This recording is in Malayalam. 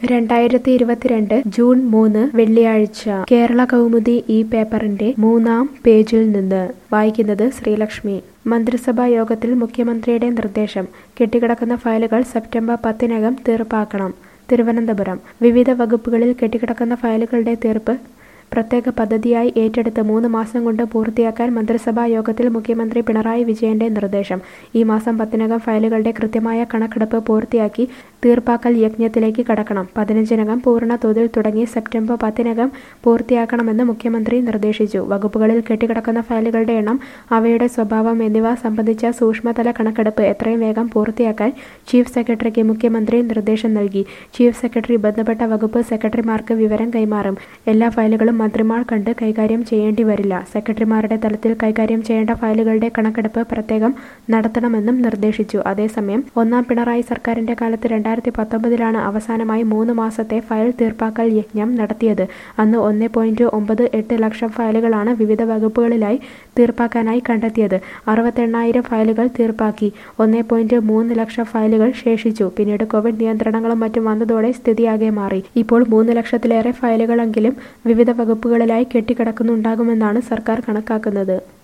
രണ്ടായിരത്തി ഇരുപത്തിരണ്ട് ജൂൺ മൂന്ന് വെള്ളിയാഴ്ച കേരള കൗമുദി ഈ പേപ്പറിന്റെ മൂന്നാം പേജിൽ നിന്ന് വായിക്കുന്നത് ശ്രീലക്ഷ്മി മന്ത്രിസഭാ യോഗത്തിൽ മുഖ്യമന്ത്രിയുടെ നിർദ്ദേശം കെട്ടിക്കിടക്കുന്ന ഫയലുകൾ സെപ്റ്റംബർ പത്തിനകം തീർപ്പാക്കണം തിരുവനന്തപുരം വിവിധ വകുപ്പുകളിൽ കെട്ടിക്കിടക്കുന്ന ഫയലുകളുടെ തീർപ്പ് പ്രത്യേക പദ്ധതിയായി ഏറ്റെടുത്ത് മൂന്ന് മാസം കൊണ്ട് പൂർത്തിയാക്കാൻ മന്ത്രിസഭാ യോഗത്തിൽ മുഖ്യമന്ത്രി പിണറായി വിജയന്റെ നിർദ്ദേശം ഈ മാസം പത്തിനകം ഫയലുകളുടെ കൃത്യമായ കണക്കെടുപ്പ് പൂർത്തിയാക്കി തീർപ്പാക്കൽ യജ്ഞത്തിലേക്ക് കടക്കണം പതിനഞ്ചിനകം പൂർണ്ണ തോതിൽ തുടങ്ങി സെപ്റ്റംബർ പത്തിനകം പൂർത്തിയാക്കണമെന്ന് മുഖ്യമന്ത്രി നിർദ്ദേശിച്ചു വകുപ്പുകളിൽ കെട്ടിക്കിടക്കുന്ന ഫയലുകളുടെ എണ്ണം അവയുടെ സ്വഭാവം എന്നിവ സംബന്ധിച്ച സൂക്ഷ്മതല കണക്കെടുപ്പ് എത്രയും വേഗം പൂർത്തിയാക്കാൻ ചീഫ് സെക്രട്ടറിക്ക് മുഖ്യമന്ത്രി നിർദ്ദേശം നൽകി ചീഫ് സെക്രട്ടറി ബന്ധപ്പെട്ട വകുപ്പ് സെക്രട്ടറിമാർക്ക് വിവരം കൈമാറും എല്ലാ ഫയലുകളും മന്ത്രിമാർ കണ്ട് കൈകാര്യം ചെയ്യേണ്ടി വരില്ല സെക്രട്ടറിമാരുടെ തലത്തിൽ കൈകാര്യം ചെയ്യേണ്ട ഫയലുകളുടെ കണക്കെടുപ്പ് പ്രത്യേകം നടത്തണമെന്നും നിർദ്ദേശിച്ചു അതേസമയം ഒന്നാം പിണറായി സർക്കാരിന്റെ കാലത്ത് രണ്ടായിരത്തി പത്തൊമ്പതിലാണ് അവസാനമായി മൂന്ന് മാസത്തെ ഫയൽ തീർപ്പാക്കൽ യജ്ഞം നടത്തിയത് അന്ന് ഒന്ന് പോയിന്റ് ഒമ്പത് എട്ട് ലക്ഷം ഫയലുകളാണ് വിവിധ വകുപ്പുകളിലായി തീർപ്പാക്കാനായി കണ്ടെത്തിയത് അറുപത്തെണ്ണായിരം ഫയലുകൾ തീർപ്പാക്കി ഒന്ന് പോയിന്റ് മൂന്ന് ലക്ഷം ഫയലുകൾ ശേഷിച്ചു പിന്നീട് കോവിഡ് നിയന്ത്രണങ്ങളും മറ്റും വന്നതോടെ സ്ഥിതിയാകെ മാറി ഇപ്പോൾ മൂന്ന് ലക്ഷത്തിലേറെ ഫയലുകളെങ്കിലും വിവിധ വകുപ്പുകളിലായി കെട്ടിക്കിടക്കുന്നുണ്ടാകുമെന്നാണ് സർക്കാർ കണക്കാക്കുന്നത്